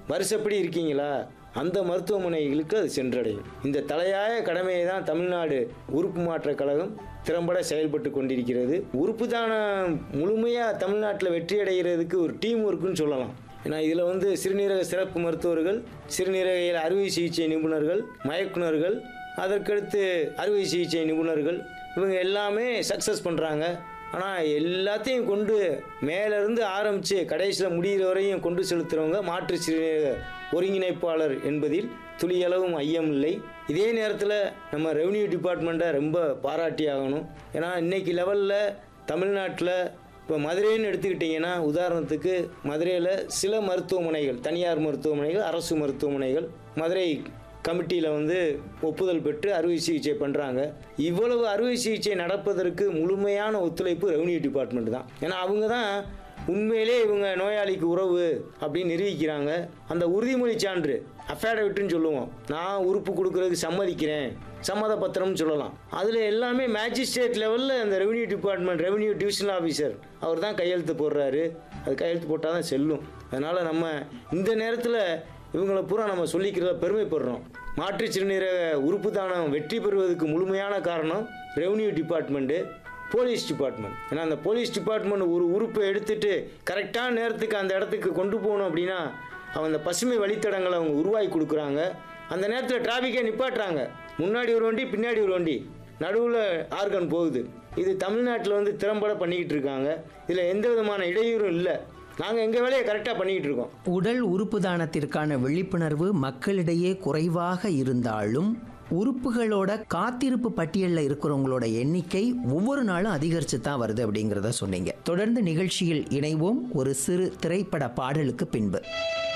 வருஷப்படி இருக்கீங்களா அந்த மருத்துவமனைகளுக்கு அது சென்றடையும் இந்த தலையாய கடமையை தான் தமிழ்நாடு உறுப்பு மாற்ற கழகம் திறம்பட செயல்பட்டு கொண்டிருக்கிறது உறுப்பு தானம் முழுமையாக தமிழ்நாட்டில் வெற்றி அடைகிறதுக்கு ஒரு டீம் ஒர்க்குன்னு சொல்லலாம் ஏன்னா இதில் வந்து சிறுநீரக சிறப்பு மருத்துவர்கள் சிறுநீரக அறுவை சிகிச்சை நிபுணர்கள் மயக்குனர்கள் அதற்கடுத்து அறுவை சிகிச்சை நிபுணர்கள் இவங்க எல்லாமே சக்ஸஸ் பண்ணுறாங்க ஆனால் எல்லாத்தையும் கொண்டு மேலேருந்து ஆரம்பித்து கடைசியில் முடிகிற வரையும் கொண்டு செலுத்துகிறவங்க மாற்று சிறுநீரக ஒருங்கிணைப்பாளர் என்பதில் துளியளவும் ஐயம் இல்லை இதே நேரத்தில் நம்ம ரெவென்யூ டிபார்ட்மெண்ட்டை ரொம்ப பாராட்டி ஆகணும் ஏன்னா இன்னைக்கு லெவலில் தமிழ்நாட்டில் இப்போ மதுரைன்னு எடுத்துக்கிட்டிங்கன்னா உதாரணத்துக்கு மதுரையில் சில மருத்துவமனைகள் தனியார் மருத்துவமனைகள் அரசு மருத்துவமனைகள் மதுரை கமிட்டியில் வந்து ஒப்புதல் பெற்று அறுவை சிகிச்சை பண்ணுறாங்க இவ்வளவு அறுவை சிகிச்சை நடப்பதற்கு முழுமையான ஒத்துழைப்பு ரெவன்யூ டிபார்ட்மெண்ட் தான் ஏன்னா அவங்க தான் உண்மையிலே இவங்க நோயாளிக்கு உறவு அப்படின்னு நிரூபிக்கிறாங்க அந்த உறுதிமொழி சான்று அஃபேடவிட்னு சொல்லுவோம் நான் உறுப்பு கொடுக்கறதுக்கு சம்மதிக்கிறேன் சம்மத பத்திரம்னு சொல்லலாம் அதில் எல்லாமே மேஜிஸ்ட்ரேட் லெவலில் அந்த revenue department revenue divisional officer அவர் தான் கையெழுத்து போடுறாரு அது கையெழுத்து போட்டால் தான் செல்லும் அதனால் நம்ம இந்த நேரத்தில் இவங்களை பூரா நம்ம சொல்லிக்கிறத பெருமைப்படுறோம் மாற்றுச் சிறுநீரக உறுப்பு தானம் வெற்றி பெறுவதற்கு முழுமையான காரணம் ரெவன்யூ டிபார்ட்மெண்ட்டு போலீஸ் டிபார்ட்மெண்ட் ஏன்னா அந்த போலீஸ் டிபார்ட்மெண்ட் ஒரு உறுப்பை எடுத்துட்டு கரெக்டான நேரத்துக்கு அந்த இடத்துக்கு கொண்டு போகணும் அப்படின்னா அவங்க அந்த பசுமை வழித்தடங்களை அவங்க உருவாக்கி கொடுக்குறாங்க அந்த நேரத்தில் டிராஃபிக்கை நிப்பாட்டுறாங்க முன்னாடி ஒரு வண்டி பின்னாடி ஒரு வண்டி நடுவில் ஆர்கன் போகுது இது தமிழ்நாட்டில் வந்து திறம்பட பண்ணிக்கிட்டு இருக்காங்க இதில் எந்த விதமான இடையூறும் இல்லை நாங்கள் எங்கள் வேலையை கரெக்டாக பண்ணிக்கிட்டு இருக்கோம் உடல் உறுப்பு தானத்திற்கான விழிப்புணர்வு மக்களிடையே குறைவாக இருந்தாலும் உறுப்புகளோட காத்திருப்பு பட்டியலில் இருக்கிறவங்களோட எண்ணிக்கை ஒவ்வொரு நாளும் அதிகரித்து தான் வருது அப்படிங்கிறத சொன்னீங்க தொடர்ந்து நிகழ்ச்சியில் இணைவோம் ஒரு சிறு திரைப்பட பாடலுக்கு பின்பு